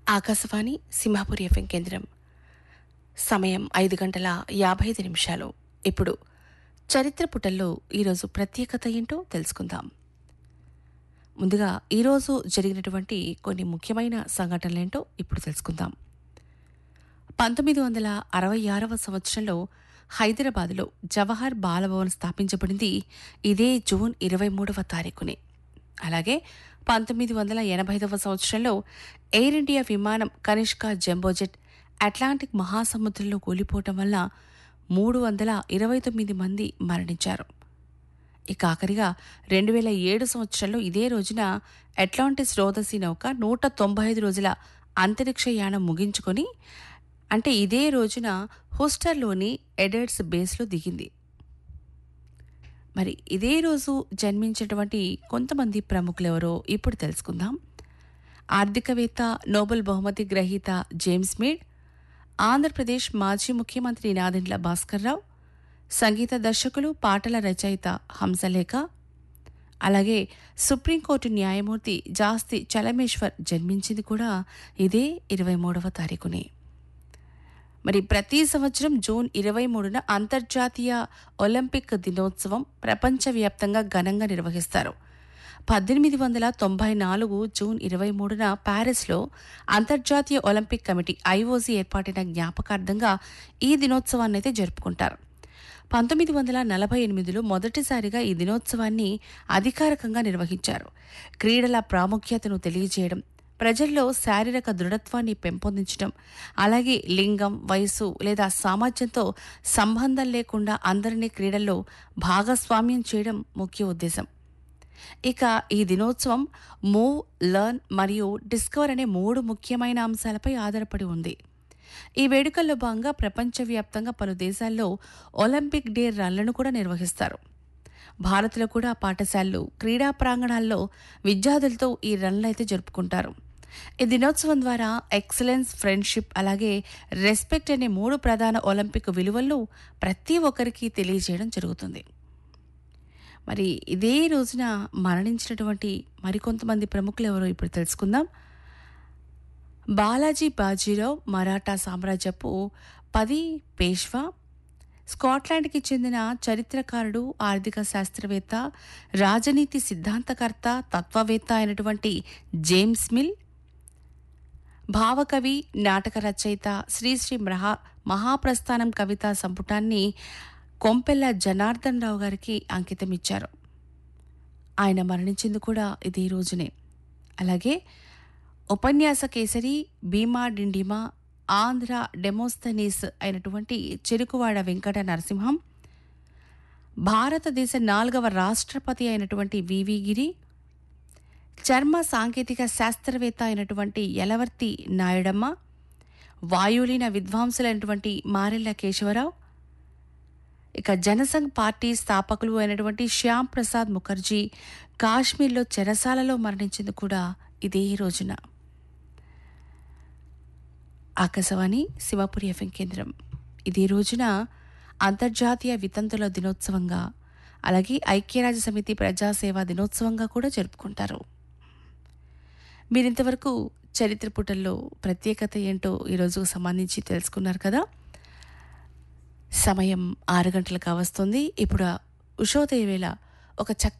Akashvani Simhapuri FM కేంద్రం సమయం ఐదు గంటల యాభై ఐదు నిమిషాలు ఇప్పుడు చరిత్ర పుటల్లో ఈరోజు ప్రత్యేకత ఏంటో తెలుసుకుందాం ముందుగా ఈరోజు జరిగినటువంటి కొన్ని ముఖ్యమైన సంఘటనలేంటో ఇప్పుడు తెలుసుకుందాం పంతొమ్మిది వందల అరవై ఆరవ సంవత్సరంలో హైదరాబాదులో జవహర్ బాలభవన్ స్థాపించబడింది ఇదే జూన్ ఇరవై మూడవ తారీఖునే అలాగే పంతొమ్మిది వందల ఎనభై ఐదవ సంవత్సరంలో ఎయిర్ ఇండియా విమానం కనిష్క జంబోజెట్ అట్లాంటిక్ మహాసముద్రంలో కూలిపోవటం వల్ల మూడు వందల ఇరవై తొమ్మిది మంది మరణించారు ఇక ఆఖరిగా రెండు వేల ఏడు సంవత్సరంలో ఇదే రోజున అట్లాంటిస్ రోదసీ నౌక నూట తొంభై ఐదు రోజుల అంతరిక్ష యానం ముగించుకొని అంటే ఇదే రోజున హూస్టర్లోని ఎడర్స్ బేస్లో దిగింది మరి ఇదే రోజు జన్మించినటువంటి కొంతమంది ప్రముఖులెవరో ఇప్పుడు తెలుసుకుందాం ఆర్థికవేత్త నోబెల్ బహుమతి గ్రహీత జేమ్స్ మీడ్ ఆంధ్రప్రదేశ్ మాజీ ముఖ్యమంత్రి నాదెండ్ల భాస్కర్రావు సంగీత దర్శకులు పాటల రచయిత హంసలేఖ అలాగే సుప్రీంకోర్టు న్యాయమూర్తి జాస్తి చలమేశ్వర్ జన్మించింది కూడా ఇదే ఇరవై మూడవ తారీఖునే మరి ప్రతి సంవత్సరం జూన్ ఇరవై మూడున అంతర్జాతీయ ఒలింపిక్ దినోత్సవం ప్రపంచవ్యాప్తంగా ఘనంగా నిర్వహిస్తారు పద్దెనిమిది వందల తొంభై నాలుగు జూన్ ఇరవై మూడున ప్యారిస్లో అంతర్జాతీయ ఒలింపిక్ కమిటీ ఐఓసీ ఏర్పాటైన జ్ఞాపకార్థంగా ఈ దినోత్సవాన్ని అయితే జరుపుకుంటారు పంతొమ్మిది వందల నలభై ఎనిమిదిలో మొదటిసారిగా ఈ దినోత్సవాన్ని అధికారికంగా నిర్వహించారు క్రీడల ప్రాముఖ్యతను తెలియజేయడం ప్రజల్లో శారీరక దృఢత్వాన్ని పెంపొందించడం అలాగే లింగం వయసు లేదా సామర్థ్యంతో సంబంధం లేకుండా అందరినీ క్రీడల్లో భాగస్వామ్యం చేయడం ముఖ్య ఉద్దేశం ఇక ఈ దినోత్సవం మూవ్ లర్న్ మరియు డిస్కవర్ అనే మూడు ముఖ్యమైన అంశాలపై ఆధారపడి ఉంది ఈ వేడుకల్లో భాగంగా ప్రపంచవ్యాప్తంగా పలు దేశాల్లో ఒలింపిక్ డే రన్లను కూడా నిర్వహిస్తారు భారత్లో కూడా పాఠశాలలు క్రీడా ప్రాంగణాల్లో విద్యార్థులతో ఈ రన్లు అయితే జరుపుకుంటారు ఈ దినోత్సవం ద్వారా ఎక్సలెన్స్ ఫ్రెండ్షిప్ అలాగే రెస్పెక్ట్ అనే మూడు ప్రధాన ఒలింపిక్ విలువలను ప్రతి ఒక్కరికి తెలియజేయడం జరుగుతుంది మరి ఇదే రోజున మరణించినటువంటి మరికొంతమంది ప్రముఖులు ఎవరో ఇప్పుడు తెలుసుకుందాం బాలాజీ బాజీరావు మరాఠా సామ్రాజ్యపు పది పేష్వా స్కాట్లాండ్కి చెందిన చరిత్రకారుడు ఆర్థిక శాస్త్రవేత్త రాజనీతి సిద్ధాంతకర్త తత్వవేత్త అయినటువంటి జేమ్స్ మిల్ భావకవి నాటక రచయిత శ్రీశ్రీ మహా మహాప్రస్థానం కవితా సంపుటాన్ని కొంపెల్ల జనార్దన్ రావు గారికి అంకితం ఇచ్చారు ఆయన మరణించింది కూడా ఇదే రోజునే అలాగే ఉపన్యాస కేసరి భీమా డిండిమా ఆంధ్ర డెమోస్తనీస్ అయినటువంటి చెరుకువాడ వెంకట నరసింహం భారతదేశ నాలుగవ రాష్ట్రపతి అయినటువంటి వివి గిరి చర్మ సాంకేతిక శాస్త్రవేత్త అయినటువంటి యలవర్తి నాయుడమ్మ వాయులీన విద్వాంసులైనటువంటి మారెల్ల కేశవరావు ఇక జనసంఘ్ పార్టీ స్థాపకులు అయినటువంటి శ్యామ్ ప్రసాద్ ముఖర్జీ కాశ్మీర్లో చెరసాలలో మరణించింది కూడా ఇదే రోజున ఆకాశవాణి శివపురి ఎఫ్ఎం కేంద్రం ఇదే రోజున అంతర్జాతీయ వితంతుల దినోత్సవంగా అలాగే ఐక్యరాజ్య సమితి ప్రజాసేవా దినోత్సవంగా కూడా జరుపుకుంటారు మీరింతవరకు చరిత్ర పుటల్లో ప్రత్యేకత ఏంటో ఈరోజు సంబంధించి తెలుసుకున్నారు కదా సమయం ఆరు గంటలకు వస్తుంది ఇప్పుడు ఉషోదయ వేళ ఒక చక్క